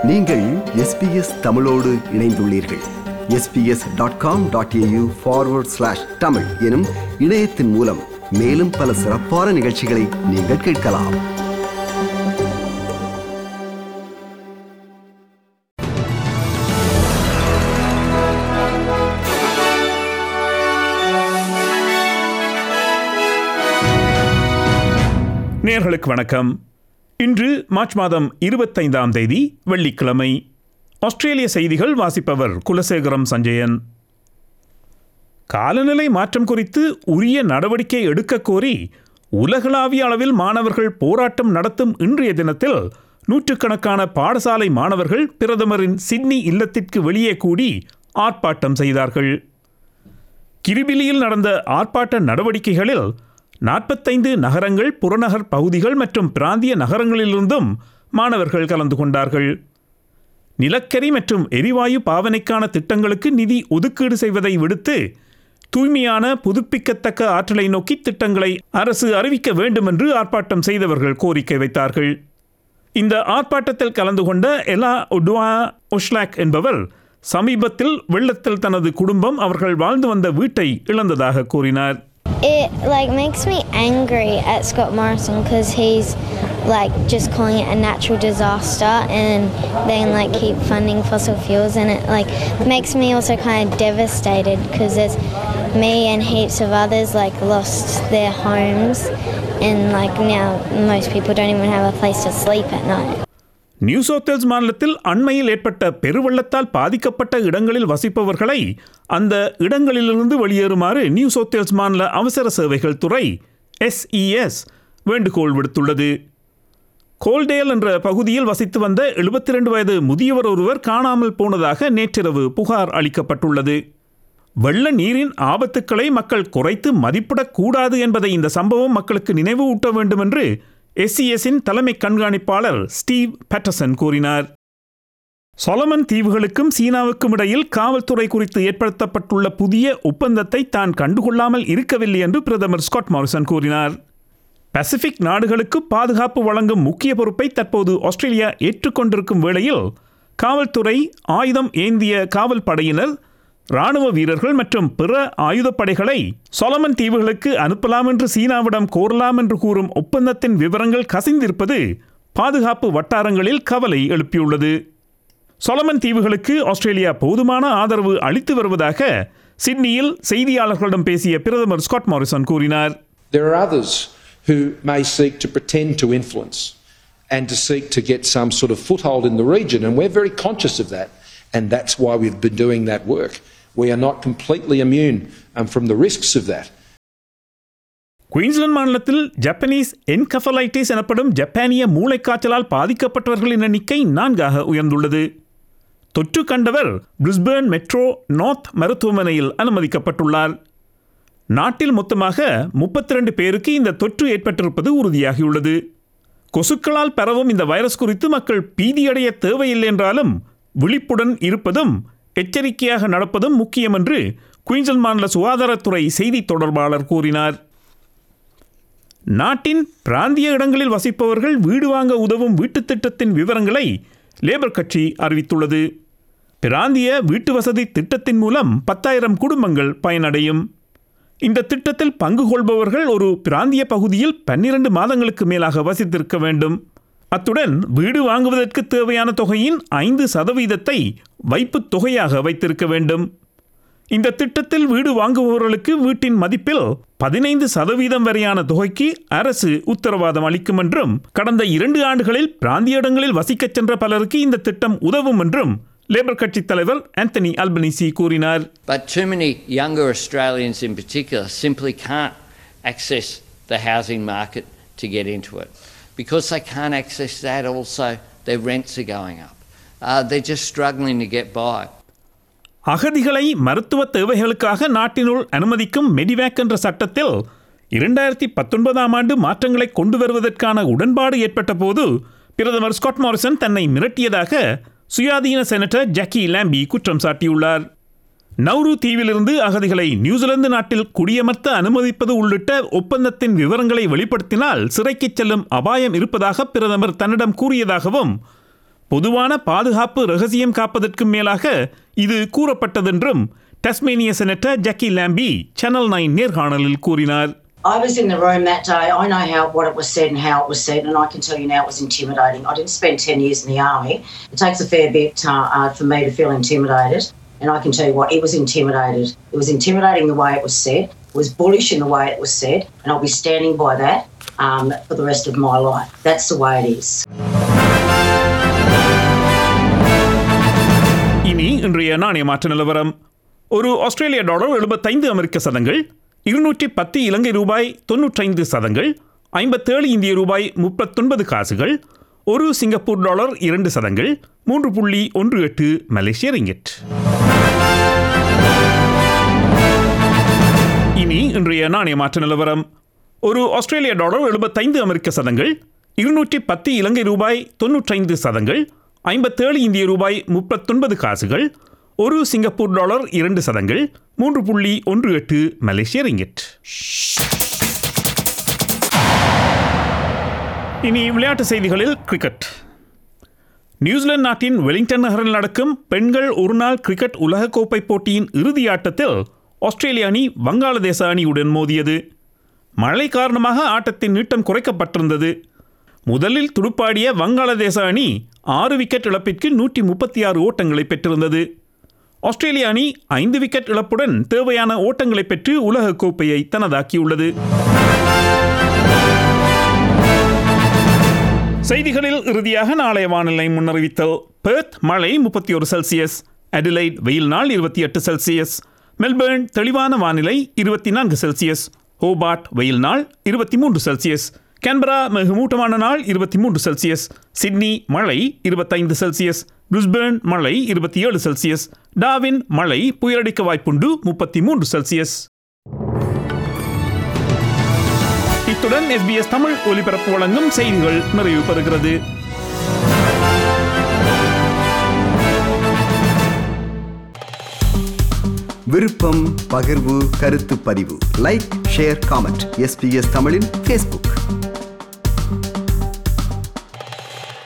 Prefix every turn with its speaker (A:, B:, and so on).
A: நீங்கள் எஸ்பிஎஸ் தமிழோடு இணைந்துள்ளீர்கள் SBS dot com dot AU forward slash Tamil எனும் இணையத்தின் மூலம் மேலும் பல சிறப்பான நிகழ்ச்சிகளை நீங்கள் கேட்கலாம்
B: நேர்களுக்கு வணக்கம் இன்று மார்ச் மாதம் இருபத்தைந்தாம் தேதி வெள்ளிக்கிழமை ஆஸ்திரேலிய செய்திகள் வாசிப்பவர் குலசேகரம் சஞ்சயன் காலநிலை மாற்றம் குறித்து உரிய நடவடிக்கை எடுக்கக் கோரி உலகளாவிய அளவில் மாணவர்கள் போராட்டம் நடத்தும் இன்றைய தினத்தில் நூற்றுக்கணக்கான பாடசாலை மாணவர்கள் பிரதமரின் சிட்னி இல்லத்திற்கு வெளியே கூடி ஆர்ப்பாட்டம் செய்தார்கள் கிரிபிலியில் நடந்த ஆர்ப்பாட்ட நடவடிக்கைகளில் நாற்பத்தைந்து நகரங்கள் புறநகர் பகுதிகள் மற்றும் பிராந்திய நகரங்களிலிருந்தும் மாணவர்கள் கலந்து கொண்டார்கள் நிலக்கரி மற்றும் எரிவாயு பாவனைக்கான திட்டங்களுக்கு நிதி ஒதுக்கீடு செய்வதை விடுத்து தூய்மையான புதுப்பிக்கத்தக்க ஆற்றலை நோக்கி திட்டங்களை அரசு அறிவிக்க வேண்டும் என்று ஆர்ப்பாட்டம் செய்தவர்கள் கோரிக்கை வைத்தார்கள் இந்த ஆர்ப்பாட்டத்தில் கலந்து கொண்ட எலா ஒடுவா ஒஷ்லாக் என்பவர் சமீபத்தில் வெள்ளத்தில் தனது குடும்பம் அவர்கள் வாழ்ந்து வந்த வீட்டை இழந்ததாக கூறினார்
C: It like makes me angry at Scott Morrison because he's like just calling it a natural disaster and then like keep funding fossil fuels and it like makes me also kind of devastated because there's me and heaps of others like lost their homes and like now most people don't even have a place to sleep at night.
B: New South Wales மாநிலத்தில் அண்மையில் ஏற்பட்ட பெருவெள்ளத்தால் பாதிக்கப்பட்ட இடங்களில் வசிப்பவர்களை அந்த இடங்களிலிருந்து வெளியேறுமாறு new South Wales மாநில அவசர சேவைகள் துறை எஸ்இஎஸ் வேண்டுகோள் விடுத்துள்ளது கோல்டேல் என்ற பகுதியில் வசித்து வந்த 72 வயது முதியவர் ஒருவர் காணாமல் போனதாக நேற்றிரவு புகார் அளிக்கப்பட்டுள்ளது வெள்ள நீரின் ஆபத்துக்களை மக்கள் குறைத்து மதிப்பிடக்கூடாது என்பதை இந்த சம்பவம் மக்களுக்கு நினைவூட்ட வேண்டும் என்று எஸ்சிஎஸின் தலைமை கண்காணிப்பாளர் ஸ்டீவ் பேட்டர்சன் கூறினார் சொலமன் தீவுகளுக்கும் சீனாவுக்கும் இடையில் காவல்துறை குறித்து ஏற்படுத்தப்பட்டுள்ள புதிய ஒப்பந்தத்தை தான் கண்டுகொள்ளாமல் இருக்கவில்லை என்று பிரதமர் ஸ்காட் மாரிசன் கூறினார் பசிபிக் நாடுகளுக்கு பாதுகாப்பு வழங்கும் முக்கிய பொறுப்பை தற்போது ஆஸ்திரேலியா ஏற்றுக்கொண்டிருக்கும் வேளையில் காவல்துறை ஆயுதம் ஏந்திய காவல் படையினர் ராணுவ வீரர்கள் மற்றும் பிற ஆயுதப்படைகளை சொலமன் தீவுகளுக்கு அனுப்பலாம் என்று சீனாவிடம் கோரலாம் என்று கூறும் ஒப்பந்தத்தின் விவரங்கள் கசிந்திருப்பது பாதுகாப்பு வட்டாரங்களில் கவலை எழுப்பியுள்ளது சொலமன் தீவுகளுக்கு ஆஸ்திரேலியா போதுமான ஆதரவு அளித்து வருவதாக சிட்னியில் செய்தியாளர்களிடம் பேசிய பிரதமர் ஸ்காட் மாரிசன் கூறினார்
D: There are others who may seek to pretend to influence and to seek to get some sort of foothold in the region, and we're very conscious of that, and that's why we've been doing that work. We are not completely immune um, from the risks of that.
B: Queensland மாநிலத்தில் Japanese encephalitis எனப்படும் ஜப்பானிய மூளைக்காய்ச்சலால் பாதிக்கப்பட்டவர்களின் எண்ணிக்கை நான்காக உயர்ந்துள்ளது தொற்று கண்டவர் Brisbane metro north மருத்துவமனையில் அனுமதிக்கப்பட்டுள்ளார் நாட்டில் மொத்தமாக 32 பேருக்கு இந்த தொற்று ஏற்பட்டிருப்பது உறுதியாகியுள்ளது கொசுக்களால் பரவும் இந்த வைரஸ் குறித்து மக்கள் பீதியடைய தேவையில்லை என்றாலும் விழிப்புடன் இருப்பதும் எச்சரிக்கையாக நடப்பதும் முக்கியம் என்று குயின்ஸ்லாந்து மாநில சுகாதாரத்துறை செய்தி தொடர்பாளர் கூறினார் நாட்டின் பிராந்திய இடங்களில் வசிப்பவர்கள் வீடு வாங்க உதவும் வீட்டுத் திட்டத்தின் விவரங்களை லேபர் கட்சி அறிவித்துள்ளது பிராந்திய வீட்டு வசதி திட்டத்தின் மூலம் பத்தாயிரம் குடும்பங்கள் பயனடையும் இந்த திட்டத்தில் பங்கு கொள்பவர்கள் ஒரு பிராந்திய பகுதியில் பன்னிரண்டு மாதங்களுக்கு மேலாக வசித்திருக்க வேண்டும் அத்துடன் வீடு வாங்குவதற்கு தேவையான தொகையின் ஐந்து சதவீதத்தை வைப்புத் தொகையாக வைத்திருக்க வேண்டும் இந்த திட்டத்தில் வீடு வாங்குபவர்களுக்கு வீட்டின் மதிப்பில் பதினைந்து சதவீதம் வரையான தொகைக்கு அரசு உத்தரவாதம் அளிக்கும் என்றும் கடந்த இரண்டு ஆண்டுகளில் பிராந்திய இடங்களில் வசிக்கச் சென்ற பலருக்கு இந்த திட்டம் உதவும் என்றும் லேபர் கட்சித் தலைவர் ஆந்தனி அல்பனிசி கூறினார்
E: But too many younger Australians in particular simply can't access the housing market to get into it. Because they can't access that, also, their rents are going up. Uh, they're just struggling to get by.
B: அகதிகளை மருத்துவ தேவைகளுக்காக நாட்டினுள் அனுமதிக்கும் medevac என்ற சட்டத்தில் இரண்டாயிரத்தி பத்தொன்பதாம் ஆண்டு மாற்றங்களை கொண்டு வருவதற்கான உடன்பாடு ஏற்பட்ட போது பிரதமர் ஸ்காட் மாரிசன் தன்னை மிரட்டியதாக சுயாதீன செனட்டர் ஜக்கி லாம்பி குற்றம் சாட்டியுள்ளார் நௌரு தீவிலிருந்து அகதிகளை நியூசிலாந்து நாட்டில் குடியமர்த்த அனுமதிப்பது உள்ளிட்ட ஒப்பந்தத்தின் விவரங்களை வெளிப்படுத்தினால் சிறைக்குச் செல்லும் அபாயம் இருப்பதாக பிரதமர் தன்னிடம் கூறியதாகவும் பொதுவான பாதுகாப்பு ரகசியம் காப்பதற்கும் மேலாக இது கூறப்பட்டதென்றும் டஸ்மேனிய senator Jacqui Lambie Channel Nine நேர்காணலில் கூறினார்
F: I was in the room that day. I know how what it was said and how it was said, and I can tell you now it was intimidating. I didn't spend 10 years in the army. It takes a fair bit uh, uh, for me to feel intimidated, and I can tell you what, it was intimidated. It was intimidating the way it was said, it was bullish in the way it was said, and I'll be standing by that um, for the rest of my life. That's the way it is.
B: இனி இன்றைய நாணய மாற்ற நிலவரம் ஒரு ஆஸ்திரேலிய dollar எழுபத்தைந்து அமெரிக்க சதங்கள் இருநூற்றி பத்து இலங்கை ரூபாய் தொன்னூற்றைந்து சதங்கள் ஐம்பத்தேழு இந்திய ரூபாய் முப்பத்தொன்பது காசுகள் ஒரு சிங்கப்பூர் டாலர் இரண்டு சதங்கள் மூன்று புள்ளி ஒன்று எட்டு மலேசிய ரிங்கெட் இனி இன்றைய நாணய மாற்ற நிலவரம் ஒரு ஆஸ்திரேலிய டாலர் எழுபத்தைந்து அமெரிக்க சதங்கள் இருநூற்றி பத்து இலங்கை ரூபாய் தொன்னூற்றைந்து சதங்கள் ஐம்பத்தேழு இந்திய ரூபாய் முப்பத்தொன்பது காசுகள் ஒரு சிங்கப்பூர் டாலர் இரண்டு சதங்கள் மூன்று புள்ளி ஒன்று எட்டு மலேசிய ரிங்கெட் இனி விளையாட்டு செய்திகளில் கிரிக்கெட் நியூசிலாந்து நாட்டின் வெலிங்டன் நகரில் நடக்கும் பெண்கள் ஒருநாள் கிரிக்கெட் உலகக்கோப்பை போட்டியின் இறுதி ஆட்டத்தில் ஆஸ்திரேலிய அணி வங்காளதேச அணியுடன் மோதியது மழை காரணமாக ஆட்டத்தின் நீட்டம் குறைக்கப்பட்டிருந்தது முதலில் துடுப்பாடிய வங்காளதேச அணி ஆறு விக்கெட் இழப்பிற்கு நூற்றி முப்பத்தி ஆறு ஓட்டங்களை பெற்றிருந்தது ஆஸ்திரேலிய அணி ஐந்து விக்கெட் இழப்புடன் தேவையான ஓட்டங்களை பெற்று உலகக் கோப்பையை தனதாக்கியுள்ளது செய்திகளில் இறுதியாக நாளைய வானிலை முன்னறிவித்தல் பெர்த் மழை முப்பத்தி ஒரு செல்சியஸ் அடிலைட் வெயில் நாள் இருபத்தி எட்டு செல்சியஸ் மெல்பர்ன் தெளிவான வானிலை இருபத்தி நான்கு செல்சியஸ் ஹோபார்ட் வெயில் நாள் இருபத்தி மூன்று செல்சியஸ் கேன்பரா மிகமூட்டமான நாள் இருபத்தி மூன்று செல்சியஸ் சிட்னி மழை இருபத்தைந்து செல்சியஸ் பிரிஸ்பேர்ன் மழை இருபத்தி ஏழு செல்சியஸ் டாவின் மழை புயலடிக்க வாய்ப்புண்டு முப்பத்தி மூன்று செல்சியஸ் இத்துடன் எஸ்பிஎஸ் தமிழ் ஒலிபரப்பு வழங்கும் செய்திகள் நிறைவு பெறுகிறது
A: விருப்பம் பகிர்வு கருத்து பதிவு லைக் ஷேர் காமெண்ட் எஸ்பிஎஸ் தமிழின் ஃபேஸ்புக்